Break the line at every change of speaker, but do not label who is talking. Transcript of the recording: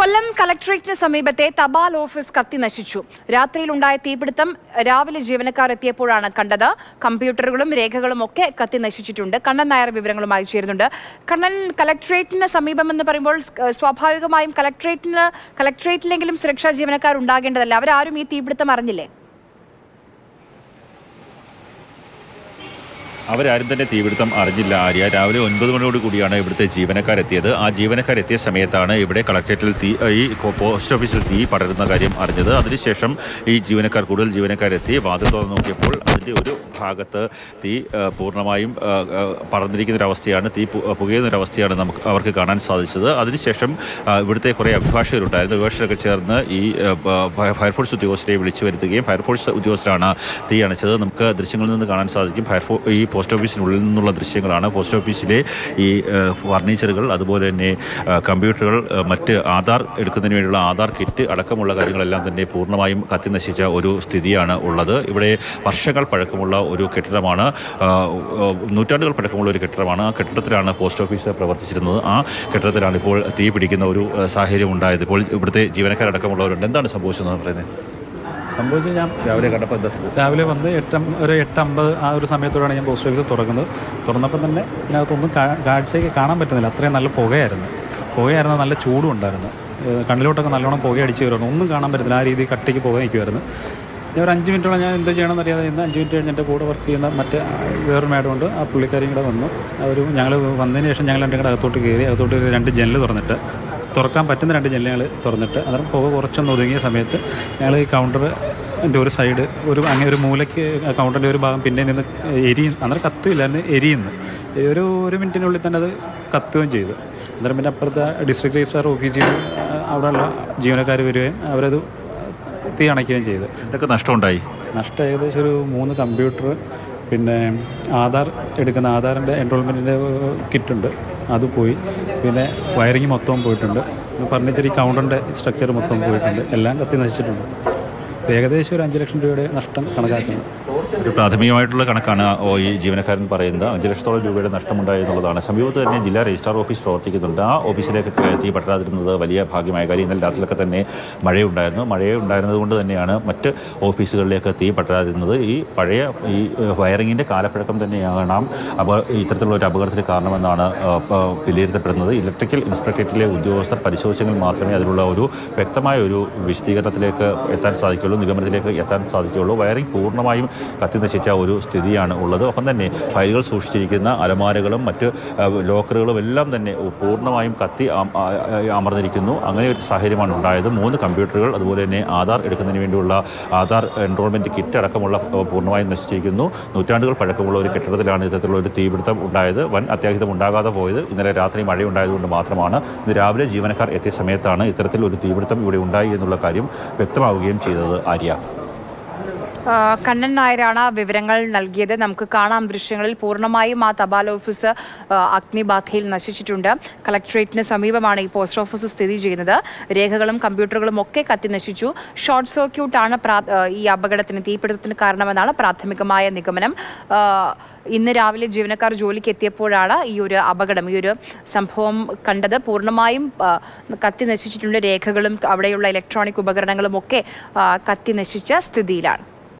കൊല്ലം കലക്ട്രേറ്റിന് സമീപത്തെ തപാൽ ഓഫീസ് കത്തി നശിച്ചു രാത്രിയിലുണ്ടായ തീപിടുത്തം രാവിലെ ജീവനക്കാർ എത്തിയപ്പോഴാണ് കണ്ടത് കമ്പ്യൂട്ടറുകളും രേഖകളും ഒക്കെ കത്തി നശിച്ചിട്ടുണ്ട് കണ്ണൻ നായർ വിവരങ്ങളുമായി ചേരുന്നുണ്ട് കണ്ണൻ കലക്ട്രേറ്റിന് സമീപം എന്ന് പറയുമ്പോൾ സ്- സ്വാഭാവികമായും കലക്ട്രേറ്റിന് കലക്ട്രേറ്റിലെങ്കിലും സുരക്ഷാ ജീവനക്കാർ ഉണ്ടാകേണ്ടതല്ല അവരാരും ഈ തീപിടുത്തം അറിഞ്ഞില്ലേ
അവരാരും തന്നെ തീപിടുത്തം അറിഞ്ഞില്ല ആര്യ രാവിലെ ഒൻപത് മണിയോട് കൂടിയാണ് ഇവിടുത്തെ ജീവനക്കാരെത്തിയത് ആ ജീവനക്കാരെത്തിയ സമയത്താണ് ഇവിടെ കളക്ട്രേറ്റിൽ തീ ഈ കോ- പോസ്റ്റ് ഓഫീസിൽ തീ പടരുന്ന കാര്യം അറിഞ്ഞത് അതിനുശേഷം ഈ ജീവനക്കാർ കൂടുതൽ ജീവനക്കാരെത്തി വാതിൽ തുറന്ന് നോക്കിയപ്പോൾ അതിൻ്റെ ഒരു ഭാഗത്ത് തീ ആ, പൂർണ്ണമായും ആ, ആ, പടർന്നിരിക്കുന്ന ഒരു അവസ്ഥയാണ് തീ പു- പുകയുന്ന ഒരു അവസ്ഥയാണ് നമുക്ക് അവർക്ക് കാണാൻ സാധിച്ചത് അതിനുശേഷം ആ, ഇവിടുത്തെ കുറേ അഭിഭാഷകരുണ്ടായിരുന്നു അഭിഭാഷകരൊക്കെ ചേർന്ന് ഈ ആ, ബ- ഫയ- ഫയർഫോഴ്സ് ഉദ്യോഗസ്ഥരെ വിളിച്ചു വരുത്തുകയും ഫയർഫോഴ്സ് ഉദ്യോഗസ്ഥരാണ് തീ അണച്ചത് നമുക്ക് ദൃശ്യങ്ങളിൽ നിന്ന് കാണാൻ സാധിക്കും ഫയർഫോ ഈ പോസ്റ്റ് ഓഫീസിനുള്ളിൽ നിന്നുള്ള ദൃശ്യങ്ങളാണ് പോസ്റ്റ് ഓഫീസിലെ ഈ ആ, ഫർണിച്ചറുകൾ അതുപോലെ തന്നെ ആ, കമ്പ്യൂട്ടറുകൾ ആ, മറ്റ് ആധാർ എടുക്കുന്നതിന് വേണ്ടിയുള്ള ആധാർ കിറ്റ് അടക്കമുള്ള കാര്യങ്ങളെല്ലാം തന്നെ പൂർണ്ണമായും കത്തി നശിച്ച ഒരു സ്ഥിതിയാണ് ഉള്ളത് ഇവിടെ വർഷങ്ങൾ പഴക്കമുള്ള ഒരു കെട്ടിടമാണ് ആ, ആ, നൂറ്റാണ്ടുകൾ പഴക്കമുള്ള ഒരു കെട്ടിടമാണ് ആ കെട്ടിടത്തിലാണ് പോസ്റ്റ് ഓഫീസ് പ്രവർത്തിച്ചിരുന്നത് ആ കെട്ടിടത്തിലാണ് ഇപ്പോൾ തീ പിടിക്കുന്ന ഒരു ആ, സാഹചര്യം ഉണ്ടായത് ഇപ്പോൾ ഇവിടുത്തെ ജീവനക്കാരടക്കമുള്ളവരുണ്ട് എന്താണ് സംഭവിച്ചതെന്ന് പറയുന്നത്
സംഭവിച്ചു ഞാൻ
രാവിലെ കണ്ടപ്പോൾ എന്താ സംഭവിച്ചത്?
രാവിലെ വന്ന് എട്ട് ഒരു എട്ട് അമ്പത് ആ ഒരു സമയത്തോടെയാണ് ഞാൻ പോസ്റ്റ് ഓഫീസ് തുറക്കുന്നത് തുറന്നപ്പോൾ തന്നെ ഇതിനകത്തൊന്നും കാ- കാഴ്ചയ്ക്ക് കാണാൻ പറ്റുന്നില്ല അത്രയും നല്ല പുകയായിരുന്നു പുകയായിരുന്നു നല്ല ചൂടും ഉണ്ടായിരുന്നു ഏഹ് കണ്ണിലോട്ടൊക്കെ നല്ലോണം പുക അടിച്ച് കയറുന്നു ഒന്നും കാണാൻ പറ്റുന്നില്ല ആ രീതിയിൽ കട്ടിക്ക് പുക നിൽക്കുമായിരുന്നു ഞാൻ ഒരു അഞ്ച് മിനിറ്റോളം ഞാൻ എന്ത് ചെയ്യണമെന്ന് അറിയാതെ ഇന്ന് അഞ്ച് മിനിറ്റ് കഴിഞ്ഞ് എൻ്റെ കൂടെ വർക്ക് ചെയ്യുന്ന മറ്റേ ആ, വേറൊരു മാഡം ഉണ്ട് ആ പുള്ളിക്കാരിയും കൂടെ വന്നു അവർ ഞങ്ങൾ വന്നതിന് ശേഷം ഞങ്ങൾ രണ്ടും കൂടെ അകത്തോട്ട് കയറി അകത്തോട്ട് കയറി രണ്ട് ജനൽ തുറന്നിട്ട് തുറക്കാൻ പറ്റുന്ന രണ്ട് ജനലുകൾ തുറന്നിട്ട് അന്നേരം പുക കുറച്ചൊന്ന് ഒതുങ്ങിയ സമയത്ത് ഞങ്ങൾ ഈ കൗണ്ടർ എൻ്റെ ഒരു സൈഡ് ഒരു അങ്ങനെ ഒരു മൂലയ്ക്ക് കൗണ്ടറിൻ്റെ ഒരു ഭാഗം പിന്നെ നിന്ന് എരിയും അന്നേരം കത്തില്ലായിരുന്നു എരിയുന്നു ഒരു ഒരു മിനിറ്റിനുള്ളിൽ തന്നെ അത് കത്തുകയും ചെയ്തു അന്നേരം പിന്നെ അപ്പുറത്തെ ഡിസ്ട്രിക്ട് രജിസ്ട്രാർ ഓഫീസിൽ നിന്ന് അവിടെയുള്ള ജീവനക്കാർ വരികയും അവരത് തീ അണയ്ക്കുകയും ചെയ്തു
എന്തൊക്കെ നഷ്ടമുണ്ടായി
നഷ്ടം ഏകദേശം ഒരു മൂന്ന് കമ്പ്യൂട്ടർ പിന്നെ ആധാർ എടുക്കുന്ന ആധാറിൻ്റെ എൻറോൾമെൻറ്റിൻ്റെ കിറ്റുണ്ട് അത് പോയി പിന്നെ വയറിങ് മൊത്തം പോയിട്ടുണ്ട് ഫർണിച്ചർ ഈ കൗണ്ടറിൻ്റെ സ്ട്രക്ചർ മൊത്തം പോയിട്ടുണ്ട് എല്ലാം കത്തി നശിച്ചിട്ടുണ്ട് ഏകദേശം ഒരു അഞ്ച് ലക്ഷം രൂപയുടെ നഷ്ടം കണക്കാക്കുന്നു
ഒരു പ്രാഥമികമായിട്ടുള്ള കണക്കാണ് ഓ ഈ ജീവനക്കാരൻ പറയുന്നത് അഞ്ച് ലക്ഷത്തോളം രൂപയുടെ നഷ്ടമുണ്ടായി എന്നുള്ളതാണ് സമീപത്ത് തന്നെ ജില്ലാ രജിസ്ട്രാർ ഓഫീസ് പ്രവർത്തിക്കുന്നുണ്ട് ആ ഓഫീസിലേക്കൊക്കെ തീ പറ്റാതിരുന്നത് വലിയ ഭാഗ്യമായ കാര്യം ഇന്നലെ രാത്രിയിലൊക്കെ തന്നെ മഴയുണ്ടായിരുന്നു മഴയുണ്ടായിരുന്നത് കൊണ്ട് തന്നെയാണ് മറ്റ് ഓഫീസുകളിലേക്ക് തീ പറ്റാതിരുന്നത് ഈ പഴയ ഈ ഏഹ്, വയറിങ്ങിൻ്റെ കാലപ്പഴക്കം തന്നെയാണ് അപ ഇത്തരത്തിലുള്ള ഒരു അപകടത്തിന് കാരണമെന്നാണ് ഏഹ്, പ- വിലയിരുത്തപ്പെടുന്നത് ഇലക്ട്രിക്കൽ ഇൻസ്പെക്ടറേറ്റിലെ ഉദ്യോഗസ്ഥർ പരിശോധിച്ചെങ്കിൽ മാത്രമേ അതിനുള്ള ഒരു വ്യക്തമായ ഒരു വിശദീകരണത്തിലേക്ക് എത്താൻ സാധിക്കുള്ളൂ നിഗമനത്തിലേക്ക് എത്താൻ സാധിക്കുകയുള്ളൂ വയറിംഗ് പൂർണ്ണമായും കത്തി നശിച്ച ഒരു സ്ഥിതിയാണ് ഉള്ളത് ഒപ്പം തന്നെ ഫയലുകൾ സൂക്ഷിച്ചിരിക്കുന്ന അലമാരകളും മറ്റ് ആ, ലോക്കറുകളും എല്ലാം തന്നെ പൂർണ്ണമായും കത്തി അം- ആ, ആ, അമർന്നിരിക്കുന്നു അങ്ങനെ ഒരു സാഹചര്യമാണ് ഉണ്ടായത് മൂന്ന് കമ്പ്യൂട്ടറുകൾ അതുപോലെ തന്നെ ആധാർ എടുക്കുന്നതിന് വേണ്ടിയുള്ള ആധാർ എൻറോൾമെൻറ്റ് കിറ്റ് അടക്കമുള്ള ആ, പൂർണ്ണമായും നശിച്ചിരിക്കുന്നു നൂറ്റാണ്ടുകൾ പഴക്കമുള്ള ഒരു കെട്ടിടത്തിലാണ് ഇത്തരത്തിലുള്ള ഒരു തീപിടുത്തം ഉണ്ടായത് വൻ അത്യാഹിതം ഉണ്ടാകാതെ പോയത് ഇന്നലെ രാത്രി മഴയുണ്ടായതുകൊണ്ട് മാത്രമാണ് ഇന്ന് രാവിലെ ജീവനക്കാർ എത്തിയ സമയത്താണ് ഇത്തരത്തിൽ ഒരു തീപിടുത്തം ഇവിടെ ഉണ്ടായി എന്നുള്ള കാര്യം വ്യക്തമാവുകയും ചെയ്തത് ആര്യ
ആ, കണ്ണൻ നായരാണ് വിവരങ്ങൾ നൽകിയത് നമുക്ക് കാണാം ദൃശ്യങ്ങളിൽ പൂർണ്ണമായും ആ തപാൽ ഓഫീസ് ആ, അഗ്നിബാധയിൽ നശിച്ചിട്ടുണ്ട് കളക്ട്രേറ്റിന് സമീപമാണ് ഈ പോസ്റ്റ് ഓഫീസ് സ്ഥിതി ചെയ്യുന്നത് രേഖകളും കമ്പ്യൂട്ടറുകളും ഒക്കെ കത്തി നശിച്ചു ഷോർട്ട് സർക്യൂട്ടാണ് പ്രാ- ആ, ഈ അപകടത്തിന് തീപിടുത്തത്തിന് കാരണമെന്നാണ് പ്രാഥമികമായ നിഗമനം ആ, ഇന്ന് രാവിലെ ജീവനക്കാർ ജോലിക്ക് എത്തിയപ്പോഴാണ് ഈ ഒരു അപകടം ഈ ഒരു സംഭവം കണ്ടത് പൂർണ്ണമായും ആ, കത്തി നശിച്ചിട്ടുണ്ട് രേഖകളും അവിടെയുള്ള ഇലക്ട്രോണിക് ഉപകരണങ്ങളും ഒക്കെ ആ, കത്തി നശിച്ച സ്ഥിതിയിലാണ്